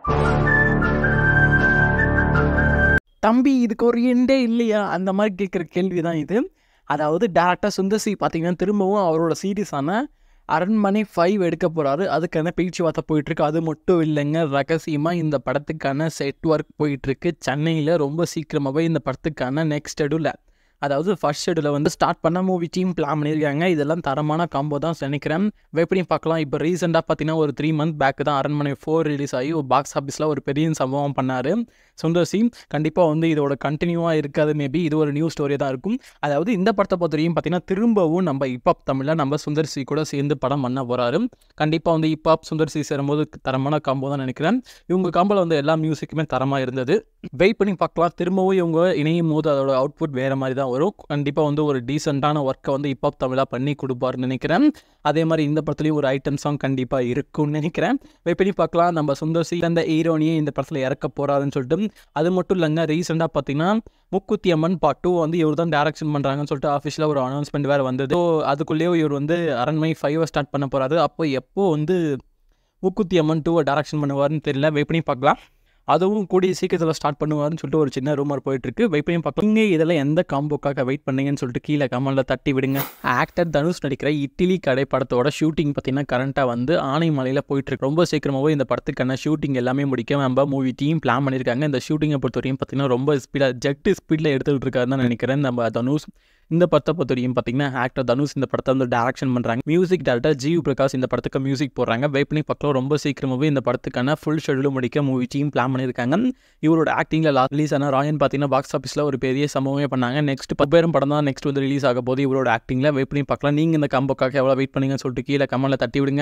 தம்பி இதுக்கு ஒரு எண்டே இல்லையா அந்த மாதிரி கேட்குற கேள்வி தான் இது அதாவது டேரக்டர் சுந்தர்சி பார்த்தீங்கன்னா திரும்பவும் அவரோட சீரீஸான அரண்மனை ஃபைவ் எடுக்க போகிறாரு அதுக்கான பேச்சுவார்த்தை போயிட்டுருக்கு அது மட்டும் இல்லைங்க ரகசியமாக இந்த படத்துக்கான செட் ஒர்க் போயிட்டுருக்கு சென்னையில் ரொம்ப சீக்கிரமாகவே இந்த படத்துக்கான நெக்ஸ்ட் ஷெடியூலில் அதாவது ஃபர்ஸ்ட் ஷெடியூலில் வந்து ஸ்டார்ட் பண்ண மூவி டீம் பிளான் பண்ணியிருக்காங்க இதெல்லாம் தரமான காம்போ தான் நினைக்கிறேன் எப்படி பார்க்கலாம் இப்போ ரீசெண்டாக பார்த்தீங்கன்னா ஒரு த்ரீ மந்த் பேக் தான் அரண்மனை ஃபோர் ரிலீஸ் ஆகி ஒரு பாக்ஸ் ஆஃபீஸில் ஒரு பெரிய சம்பவம் பண்ணார் சுந்தர் சி கண்டிப்பாக வந்து இதோட கண்டினியூவாக இருக்காது மேபி இது ஒரு நியூ ஸ்டோரி தான் இருக்கும் அதாவது இந்த படத்தை பொறுத்த வரைக்கும் பார்த்தீங்கன்னா திரும்பவும் நம்ம ஹிப்ஹாப் தமிழில் நம்ம சுந்தர் சி கூட சேர்ந்து படம் பண்ண போகிறாரு கண்டிப்பாக வந்து ஹிப்ஹாப் சுந்தர் சி சேரும்போது தரமான காம்போ தான் நினைக்கிறேன் இவங்க காம்போவில் வந்து எல்லா மியூசிக்குமே தரமாக இருந்தது வெயிட் பண்ணி பார்க்கலாம் திரும்பவும் இவங்க இணையும் போது அதோட அவுட்புட் வேறு மாதிரி தான் வரும் கண்டிப்பாக வந்து ஒரு டீசெண்டான ஒர்க்கை வந்து ஹிப்ஹாப் தமிழாக பண்ணி கொடுப்பாருன்னு நினைக்கிறேன் அதே மாதிரி இந்த படத்துலையும் ஒரு ஐட்டம் சாங் கண்டிப்பாக இருக்கும்னு நினைக்கிறேன் வெயிட் பண்ணி பார்க்கலாம் நம்ம சுந்தர் சி அந்த ஹீரோனியை இந்த படத்தில் இறக்க போகிறாருன்னு சொல்லிட்டு அது மட்டும் இல்லைங்க ரீசெண்டாக பார்த்தீங்கன்னா முக்குத்தி அம்மன் பார்ட் டூ வந்து இவர் தான் டேரக்ஷன் பண்ணுறாங்கன்னு சொல்லிட்டு ஆஃபீஸில் ஒரு அனௌன்ஸ்மெண்ட் வேறு வந்தது ஸோ அதுக்குள்ளேயே இவர் வந்து அரண்மனை ஃபைவை ஸ்டார்ட் பண்ண போகிறாரு அப்போ எப்போ வந்து முக்குத்தி அம்மன் டூவை டேரக்ஷன் பண்ணுவார்னு தெரியல வெயிட் பண்ணி பார்க்கலாம் அதுவும் கூடிய சீக்கிரத்தில் ஸ்டார்ட் பண்ணுவார்னு சொல்லிட்டு ஒரு சின்ன ரூமர் போயிட்டுருக்கு வெயிட் பண்ணி பார்க்கலாம் நீங்கள் இதெல்லாம் எந்த காம்போக்காக வெயிட் பண்ணீங்கன்னு சொல்லிட்டு கீழே கமலில் தட்டி விடுங்க ஆக்டர் தனுஷ் நடிக்கிற இட்லி கடை படத்தோட ஷூட்டிங் பார்த்தீங்கன்னா கரண்ட்டாக வந்து ஆனைமலையில் போயிட்டுருக்கு ரொம்ப சீக்கிரமாகவே இந்த படத்துக்கான ஷூட்டிங் எல்லாமே முடிக்க நம்ம மூவி டீம் பிளான் பண்ணியிருக்காங்க இந்த ஷூட்டிங்கை பொறுத்த வரையும் பார்த்தீங்கன்னா ரொம்ப ஸ்பீடாக ஜெட்டு ஸ்பீடில் எடுத்துகிட்டு இருக்காருன்னு தான் நினைக்கிறேன் நம்ம தனுஷ் இந்த படத்தை பொறுத்த வரைக்கும் பார்த்தீங்கன்னா ஆக்டர் தனுஷ் இந்த படத்தை வந்து டேரக்ஷன் பண்ணுறாங்க மியூசிக் டேரக்டர் ஜீவ் பிரகாஷ் இந்த படத்துக்கு மியூசிக் போடுறாங்க வெயிட் பண்ணி பார்க்கலாம் ரொம்ப சீக்கிரமாகவே இந்த படத்துக்கான ஃபுல் ஷெடியூல் முடிக்க மூவி டீம் பிளான் பண்ணியிருக்காங்க இவரோட ஆக்டிங்கில் லாஸ்ட் ரிலீஸ் ஆன ராயன் பார்த்தீங்கன்னா பாக்ஸ் ஆஃபீஸில் ஒரு பெரிய சம்பவமே பண்ணாங்க நெக்ஸ்ட் பப்பேரும் படம் தான் நெக்ஸ்ட் வந்து ரிலீஸ் ஆக போது இவரோட ஆக்டிங்கில் வெயிட் பண்ணி பார்க்கலாம் நீங்கள் இந்த காம்போக்காக எவ்வளோ வெயிட் பண்ணீங்கன்னு சொல்லிட்டு கீழே கமெண்ட்டில் தட்டி விடுங்க